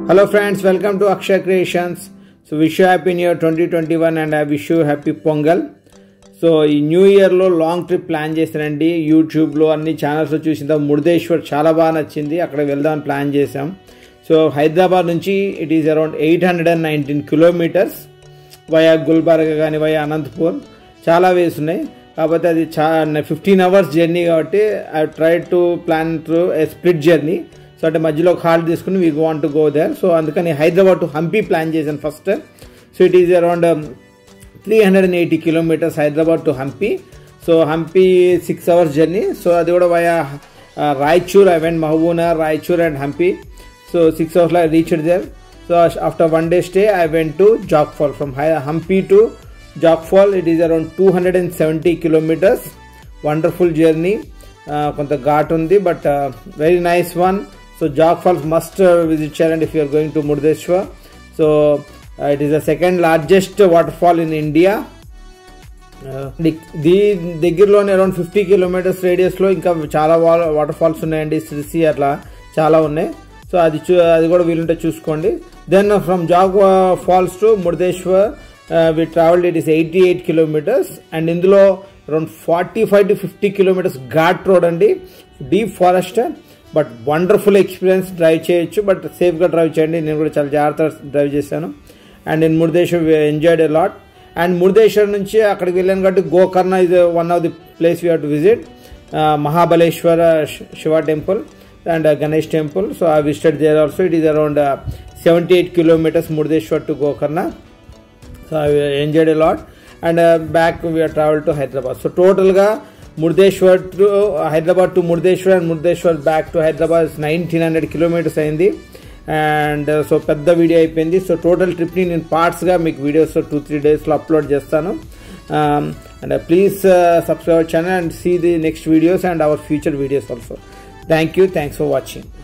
Hello friends, welcome to Akshay Creations. So wish you happy new year 2021 and I wish you happy Pongal so ఈ new ఇయర్లో long trip plan చేశానండి యూట్యూబ్లో అన్ని ఛానల్స్లో చూసిన మురుదేశ్వర్ చాలా బాగా నచ్చింది అక్కడ వెళ్దామని ప్లాన్ చేసాం సో హైదరాబాద్ నుంచి it is around eight hundred and nineteen kilometres via Gulbarga కానీ వయా అనంతపూర్ చాలా వేస్ ఉన్నాయి కాకపోతే అది చా ఫిఫ్టీన్ అవర్స్ జర్నీ కాబట్టి I try to plan to a split journey so అంటే మధ్యలో ఒక హాల్ట్ తీసుకుని we want to go there so అందుకని హైదరాబాద్ టు హంపీ ప్లాన్ చేశాను first so it is around three hundred and eighty kilometres Hyderabad to Hampi so Hampi six hours journey so అది కూడా via Raichur I went Mahbubnagar Raichur and Hampi so six అవర్స్లో reached there so after one day stay I went to Jog fall from Hampi to Jog fall it is around two hundred and seventy kilometres wonderful journey కొంత ఘాట్ ఉంది but very nice one so Jog falls must visit చేయాలండి if you're going to Murudeshwar so it is the second largest water fall in India దీ దగ్గరలోనే around fifty kilometres రేడియస్లో ఇంకా చాలా water falls ఉన్నాయండి శ్రీసి అట్లా చాలా ఉన్నాయి సో అది చూ అది కూడా వీలుంటే చూసుకోండి then from Jog falls to Murudeshwar we travelled it is eighty eight kilometres and ఇందులో around forty five to fifty kilometres ghat road అండి deep forest but wonderful experience drive చేయొచ్చు బట్ సేఫ్గా డ్రైవ్ చేయండి నేను కూడా చాలా జాగ్రత్తగా డ్రైవ్ చేశాను అండ్ నేను Murudeshwar enjoyed a lot and Murudeshwar నుంచి అక్కడికి వెళ్ళాను కాబట్టి Gokarna is one of the place we have to visit Mahabaleshwara Shiva temple and Ganesh temple so I visited there also it is around seventy eight kilometres Murudeshwar to Gokarna so I enjoyed a lot and back we're travel to Hyderabad so టోటల్గా Murudeshwar to Hyderabad to Murudeshwar and Murudeshwar back to Hyderabad nineteen hundred kilometres అయింది and so పెద్ద video అయిపోయింది so total ట్రిప్ని నేను పార్ట్స్గా మీకు videos two three డేస్లో upload చేస్తాను and please subscribe channel and see the next videos and our future videos also thank you thanks for watching